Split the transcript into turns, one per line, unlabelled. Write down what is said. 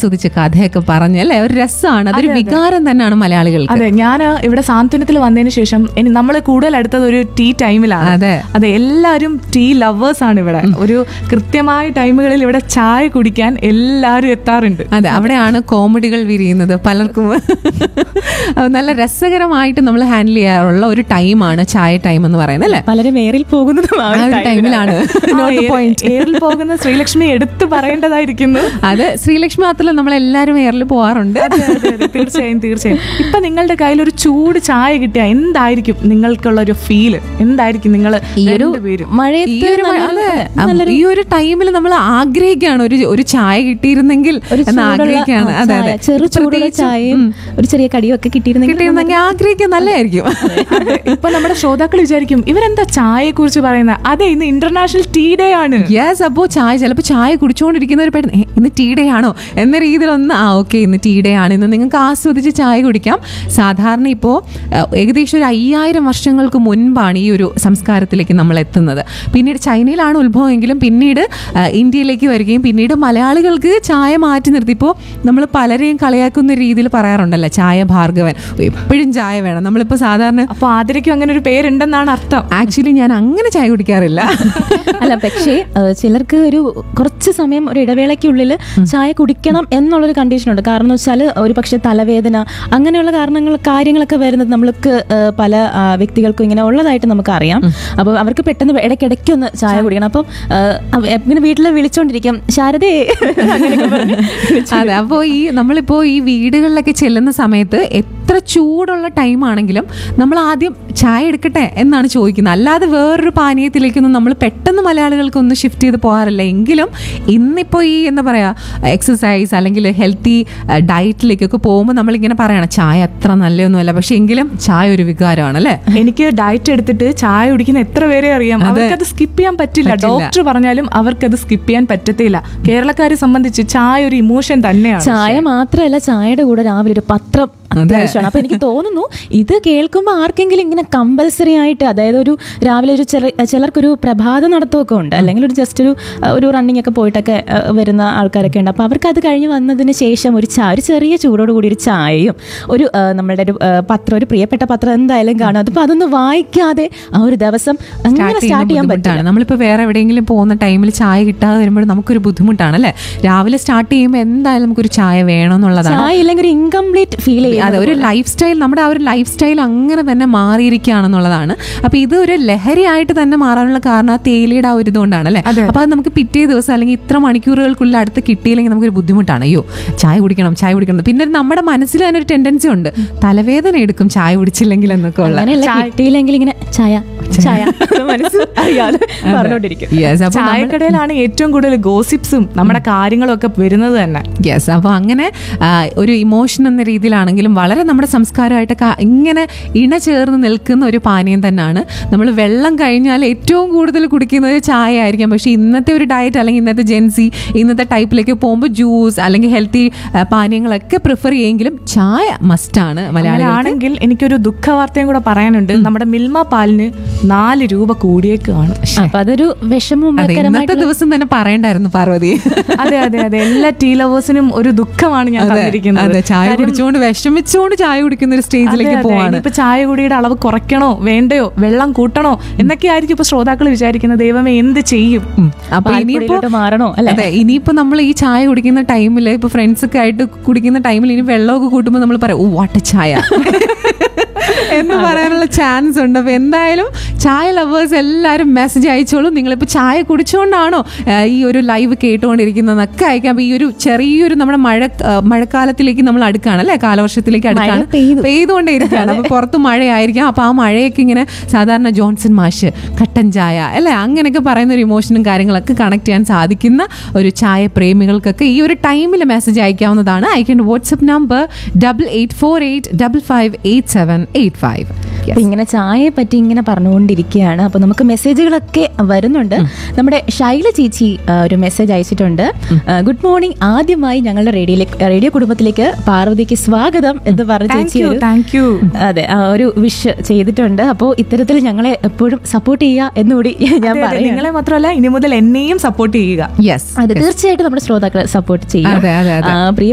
ആസ്വദിച്ച് കഥയൊക്കെ പറഞ്ഞ് അല്ലേ ഒരു രസമാണ് അതൊരു വികാരം തന്നെയാണ് മലയാളികൾക്ക്
അതെ ഞാൻ ഇവിടെ സാന്ത്വനത്തിൽ വന്നതിന് ശേഷം ഇനി നമ്മൾ കൂടുതൽ അടുത്തത് ഒരു ടീ ടൈമിലാണ്
അതെ.
അതെ എല്ലാവരും ടീ ലവേഴ്സ് ആണ് ഇവിടെ ഒരു കൃത്യമായ ടൈമുകളിൽ ഇവിടെ ചായ കുടിക്കാൻ എല്ലാവരും എത്താറുണ്ട്
അതെ അവിടെയാണ് കോമഡികൾ വിരിയുന്നത് പലർക്കും നല്ല രസകരമായിട്ട് നമ്മൾ ഹാൻഡിൽ ചെയ്യാറുള്ള ഒരു ടൈമാണ് ചായ ടൈം എന്ന് പറയുന്നത് അല്ലേ
പലരും ഏറിൽ പോകുന്നതും ആ
ആ
ഒരു
ഒരു ടൈമിലാണ് നോട്ട്
ആ,
പോയിന്റ്
ഏ- ഏറിൽ പോകുന്ന ശ്രീലക്ഷ്മി എടുത്തു പറയേണ്ടതായിരിക്കുന്നു
അത് ശ്രീലക്ഷ്മി മാത്രമല്ല നമ്മൾ എല്ലാവരും എയറിൽ പോവാറുണ്ട്
അതെ, അതെ, അതെ, തീർച്ചയായും തീർച്ചയായും ഇപ്പൊ നിങ്ങളുടെ കയ്യിൽ ഒരു ചൂട് ചായ കിട്ടിയ എന്തായിരിക്കും നിങ്ങൾക്കുള്ള ഒരു ഫീല് എന്തായിരിക്കും നിങ്ങൾ
ഈ ഒരു
പേരും
ഈ
മഴയത്ത്
ഒരു മ- അതെ,
നല്ല-
അം- ഈ ഒരു ടൈമിൽ നമ്മൾ ആഗ്രഹിക്കുകയാണ് ഒരു ഒരു ചായ കിട്ടിയിരുന്നെങ്കിൽ
ഒരു
എന്ന്
ചൂടുള്ള
ആഗ്രഹിക്കുകയാണ്
ആ,
അതെ
ചായ,
അതെ
ചെറു ചൂടുള്ള
പ്രത്യേകിച്ചും,
ചായയും
ഉം,
ഒരു ചെറിയ കടിയും ഒക്കെ കിട്ടിയിരുന്നെങ്കിൽ
കിട്ടിയിരുന്നെങ്കിൽ ആഗ്രഹിക്കുക നല്ലതായിരിക്കും
അതെ, ഇപ്പൊ നമ്മുടെ ശ്രോതാക്കൾ വിചാരിക്കും ഇവരെന്താ ചായയെ കുറിച്ച് പറയുന്നത് അതെ ഇന്ന് ഇന്റർനാഷണൽ ടീ ഡേ ആണ്
യെസ് അപ്പോൾ ചായ ചിലപ്പോൾ ചായ കുടിച്ചുകൊണ്ടിരിക്കുന്നവർ പെട്ടെന്ന് "ഏ, ഇന്ന് ടീ ഡേ ആണോ എന്ന രീതിയിലൊന്ന് ആ ഓക്കെ ഇന്ന് ടീ ഡേ ആണ് ഇന്ന് നിങ്ങൾക്ക് ആസ്വദിച്ച് ചായ കുടിക്കാം സാധാരണ ഇപ്പോൾ ഏകദേശം ഒരു അയ്യായിരം വർഷങ്ങൾക്ക് മുൻപാണ് ഈ ഒരു സംസ്കാരത്തിലേക്ക് നമ്മൾ എത്തുന്നത് പിന്നീട് ചൈനയിലാണ് ഉത്ഭവമെങ്കിലും പിന്നീട് ആ, ഇന്ത്യയിലേക്ക് വരികയും പിന്നീട് മലയാളികൾക്ക് ചായ മാറ്റി നിർത്തി ഇപ്പോൾ നമ്മൾ പലരെയും കളിയാക്കുന്ന രീതിയിൽ പറയാറുണ്ടല്ലോ ചായ ഭാർഗവൻ എപ്പോഴും ചായ വേണം നമ്മളിപ്പോൾ സാധാരണ
അപ്പൊ ആതിരയ്ക്കും അങ്ങനെ ഒരു പേരുണ്ടെന്നാണ് അർത്ഥം
ആക്ച്വലി ഞാൻ അങ്ങനെ ചായ കുടിക്കാറില്ല
അല്ല പക്ഷേ ഏഹ്, ചിലർക്ക് ഒരു കുറച്ച് സമയം ഒരു ഇടവേളയ്ക്കുള്ളിൽ ചായ കുടിക്കണം എന്നുള്ളൊരു കണ്ടീഷൻ ഉണ്ട് കാരണം എന്ന് വെച്ചാൽ ഒരു പക്ഷേ തലവേദന അങ്ങനെയുള്ള കാരണങ്ങൾ കാര്യങ്ങളൊക്കെ വരുന്നത് നമ്മൾക്ക് ഏഹ്, പല ആ, വ്യക്തികൾക്കും ഇങ്ങനെ ഉള്ളതായിട്ട് നമുക്ക് അറിയാം അപ്പോൾ അവർക്ക് പെട്ടെന്ന് ഇടയ്ക്കിടയ്ക്ക് ഒന്ന് ചായ കുടിക്കണം അപ്പം ഏഹ്, അവ- ഇങ്ങനെ വീട്ടിൽ വിളിച്ചോണ്ടിരിക്കും ശാരദേ അങ്ങനെയൊക്കെ പറഞ്ഞ്
അതെ അപ്പോൾ ഈ നമ്മളിപ്പോൾ ഈ വീടുകളിലൊക്കെ ചെല്ലുന്ന സമയത്ത് എത്ര ചൂടുള്ള ടൈം ആണെങ്കിലും നമ്മൾ ആദ്യം ചായ എടുക്കട്ടെ എന്നാണ് ചോദിക്കുന്നത് അല്ലാതെ വേറൊരു പാനീയത്തിലേക്കൊന്നും നമ്മൾ പെട്ടെന്ന് മലയാളികൾക്കൊന്നും ഷിഫ്റ്റ് ചെയ്ത് പോകാറില്ല എങ്കിലും ഇന്നിപ്പോൾ ഈ എന്താ പറയുക എക്സസൈസ് അല്ലെങ്കിൽ ഹെൽത്തി ഡയറ്റിലേക്കൊക്കെ പോകുമ്പോൾ നമ്മളിങ്ങനെ പറയണം ചായ അത്ര നല്ലതൊന്നുമല്ല പക്ഷെ എങ്കിലും ചായ ഒരു വികാരമാണ് അല്ലേ
എനിക്ക് ഡയറ്റ് എടുത്തിട്ട് ചായ കുടിക്കുന്ന എത്ര പേരെ അറിയാം അവർക്കത് സ്കിപ്പ് ചെയ്യാൻ പറ്റില്ല
പറ്റില്ല.
ഡോക്ടർ പറഞ്ഞാലും അവർക്കത് സ്കിപ്പ് ചെയ്യാൻ പറ്റത്തില്ല കേരളക്കാരെ സംബന്ധിച്ച് ചായ ഒരു ഇമോഷൻ തന്നെയാണ്
ചായ മാത്രമല്ല ചായയുടെ കൂടെ രാവിലെ ഒരു പത്രം അത്യാവശ്യമാണ് അപ്പൊ എനിക്ക് തോന്നുന്നു ഇത് കേൾക്കുമ്പോൾ ആർക്കെങ്കിലും ഇങ്ങനെ കമ്പൽസറി ആയിട്ട് അതായത് ഒരു രാവിലെ ഒരു ചില ചിലർക്കൊരു പ്രഭാത നടത്തമൊക്കെ ഉണ്ട് അല്ലെങ്കിൽ ഒരു ജസ്റ്റ് ഒരു അഹ് ഒരു റണ്ണിങ് ഒക്കെ പോയിട്ടൊക്കെ അഹ് വരുന്ന ആൾക്കാരൊക്കെ ഉണ്ട് അപ്പൊ അവർക്ക് അത് കഴിഞ്ഞ് വന്നതിന് ശേഷം ഒരു ചായ ഒരു ചെറിയ ചൂടോട് കൂടി ഒരു ചായയും ഒരു അഹ് നമ്മളുടെ ഒരു അഹ് പത്രം ഒരു പ്രിയപ്പെട്ട പത്രം എന്തായാലും കാണും അതിപ്പോ അതൊന്ന് വായിക്കാതെ ആ ഒരു ദിവസം അങ്ങനെ സ്റ്റാർട്ട് ചെയ്യാൻ പറ്റില്ല
ബുദ്ധിമുട്ടാണ് നമ്മളിപ്പോൾ വേറെ എവിടെയെങ്കിലും പോകുന്ന ടൈമിൽ ചായ കിട്ടാതെ വരുമ്പോൾ നമുക്കൊരു ബുദ്ധിമുട്ടാണ് അല്ലേ രാവിലെ സ്റ്റാർട്ട് ചെയ്യുമ്പോൾ എന്തായാലും നമുക്കൊരു ചായ വേണമെന്നുള്ളതാണ്
ചായ ഇല്ലെങ്കിൽ ഒരു ഇൻകംപ്ലീറ്റ് ഫീൽ ചെയ്യും
അതെ ഒരു ലൈഫ് സ്റ്റൈൽ നമ്മുടെ ആ ഒരു ലൈഫ് സ്റ്റൈൽ അങ്ങനെ തന്നെ മാറിയിരിക്കുകയാണെന്നുള്ളതാണ് അപ്പൊ ഇത് ഒരു ലഹരിയായിട്ട് തന്നെ മാറാനുള്ള കാരണം ആ തേയിലയുടെ ആ ഒരു ഇതുകൊണ്ടാണ് അല്ലേ അപ്പൊ അത് നമുക്ക് പിറ്റേ ദിവസം അല്ലെങ്കിൽ ഇത്ര മണിക്കൂറുകൾക്കുള്ളിൽ അടുത്ത് കിട്ടിയില്ലെങ്കിൽ നമുക്കൊരു ബുദ്ധിമുട്ടാണ് അയ്യോ ചായ കുടിക്കണം ചായ കുടിക്കണം പിന്നെ നമ്മുടെ മനസ്സിൽ തന്നെ ഒരു ടെൻഡൻസി ഉണ്ട് തലവേദന എടുക്കും ചായ കുടിച്ചില്ലെങ്കിൽ എന്നൊക്കെ ഉള്ള
അങ്ങനെയല്ല കിട്ടിയില്ലെങ്കിൽ ഇങ്ങനെ ചായ ചായ മനസ്സ് അറിയാതെ പറഞ്ഞോണ്ടിരിക്കും
യെസ് അപ്പൊ
ചായക്കടയിലാണ് ഏറ്റവും കൂടുതൽ ഗോസിപ്സും നമ്മുടെ കാര്യങ്ങളും ഒക്കെ വരുന്നത് തന്നെ
യെസ് അപ്പോൾ അങ്ങനെ ആ, ഒരു ഇമോഷൻ എന്ന രീതിയിലാണെങ്കിലും വളരെ നമ്മുടെ സംസ്കാരമായിട്ടൊക്കെ ഇങ്ങനെ ഇണ ചേർന്ന് നിൽക്കുന്ന ഒരു പാനീയം തന്നെയാണ് നമ്മൾ വെള്ളം കഴിഞ്ഞാൽ ഏറ്റവും കൂടുതൽ കുടിക്കുന്നത് ചായ ആയിരിക്കാം പക്ഷേ ഇന്നത്തെ ഒരു ഡയറ്റ് അല്ലെങ്കിൽ ഇന്നത്തെ ജെൻസി ഇന്നത്തെ ടൈപ്പിലേക്ക് പോകുമ്പോൾ ജ്യൂസ് അല്ലെങ്കിൽ ഹെൽത്തി പാനീയങ്ങളൊക്കെ പ്രിഫർ ചെയ്യുമെങ്കിലും ചായ മസ്റ്റാണ് മലയാളികൾ
ആണെങ്കിൽ എനിക്കൊരു ദുഃഖവാർത്തയും കൂടെ പറയാനുണ്ട് നമ്മുടെ മിൽമ പാലിന് നാല് രൂപ കൂടിയേക്കാണ്
അപ്പൊ അതൊരു
അതെ
വിഷമകരമായിട്ട്
ഇന്നത്തെ ദിവസം തന്നെ പറയണ്ടായിരുന്നു പാർവതി
അതെ അതെ അതെ എല്ലാ ടീ ലവേഴ്സിനും ഒരു ദുഃഖമാണ് ഞാൻ
അതെ,
തന്നിരിക്കുന്നത്
അതെ ചായ കുടിച്ചുകൊണ്ട് വിഷമിച്ചുകൊണ്ട് ചായ കുടിക്കുന്ന ഒരു സ്റ്റേജിലേക്ക് പോവാണ്
ഇപ്പൊ ചായ കുടിയുടെ അളവ് കുറയ്ക്കണോ വേണ്ടയോ വെള്ളം കൂട്ടണോ എന്നൊക്കെ ആയിരിക്കും ഇപ്പൊ ശ്രോതാക്കൾ വിചാരിക്കുന്നത് ദൈവമേ എന്ത് ചെയ്യും
ഉം. അപ്പൊ ഇനിയിപ്പോ
പാൽപ്പൊടിയിലോട്ട് മാറണോ അല്ലെ
അതെ ഇനിയിപ്പോ നമ്മൾ ഈ ചായ കുടിക്കുന്ന ടൈമിൽ ഇപ്പൊ ഫ്രണ്ട്സ് ഒക്കെ ആയിട്ട് കുടിക്കുന്ന ടൈമിൽ ഇനി വെള്ളമൊക്കെ കൂട്ടുമ്പോൾ നമ്മൾ പറയും ഓ വാട്ട ചായ എന്ന് പറയാനുള്ള ചാൻസ് ഉണ്ട് അപ്പൊ എന്തായാലും ചായ ലവേഴ്സ് എല്ലാവരും മെസ്സേജ് അയച്ചോളൂ നിങ്ങളിപ്പോ ചായ കുടിച്ചുകൊണ്ടാണോ ആ, ഈ ഒരു ലൈവ് കേട്ടുകൊണ്ടിരിക്കുന്നതൊക്കെ അയക്കാം അപ്പൊ ഈ ഒരു ചെറിയൊരു നമ്മുടെ മഴ ആ, മഴക്കാലത്തിലേക്ക് നമ്മൾ അടുക്കാണ് അല്ലെ കാലവർഷത്തിലേക്ക് അടുക്കാണ്
പെയ്തു.
പെയ്തുകൊണ്ടേ ഇരിക്കുകയാണ് അപ്പൊ പുറത്ത് മഴയായിരിക്കാം അപ്പൊ ആ മഴയൊക്കെ ഇങ്ങനെ സാധാരണ ജോൺസൺ മാഷ് കട്ടൻ ചായ അല്ലെ അങ്ങനെയൊക്കെ പറയുന്ന ഒരു ഇമോഷനും കാര്യങ്ങളൊക്കെ കണക്ട് ചെയ്യാൻ സാധിക്കുന്ന ഒരു ചായ പ്രേമികൾക്കൊക്കെ ഈ ഒരു ടൈമിൽ മെസ്സേജ് അയക്കാവുന്നതാണ് അയക്കേണ്ട WhatsApp number double eight four eight double five eight seven eight five
അപ്പൊ ഇങ്ങനെ ചായയെ പറ്റി ഇങ്ങനെ പറഞ്ഞുകൊണ്ടിരിക്കുകയാണ് അപ്പൊ നമുക്ക് മെസ്സേജുകളൊക്കെ വരുന്നുണ്ട് നമ്മുടെ ശൈല ചേച്ചി ആ, ഒരു മെസ്സേജ് അയച്ചിട്ടുണ്ട് ആ, ഗുഡ് മോർണിംഗ് ആദ്യമായി ഞങ്ങളുടെ റേഡിയോയിലേക്ക് റേഡിയോ കുടുംബത്തിലേക്ക് പാർവതിക്ക് സ്വാഗതം എന്ന് പറഞ്ഞ
താങ്ക്
ചേച്ചി
യു
ഒരു
താങ്ക് യു
അതെ ആ, ഒരു വിഷ് ചെയ്തിട്ടുണ്ട് അപ്പോൾ ഇത്തരത്തിൽ ഞങ്ങളെ എപ്പോഴും സപ്പോർട്ട് ചെയ്യുക എന്നുകൂടി ഞാൻ പറയാം
നിങ്ങളെ മാത്രമല്ല ഇനി മുതൽ എന്നെയും സപ്പോർട്ട് ചെയ്യുക
യെസ്
അതെ തീർച്ചയായിട്ടും നമ്മുടെ ശ്രോതാക്കളെ സപ്പോർട്ട് ചെയ്യും
അതെ, അതെ, അതെ.
ആ, പ്രിയ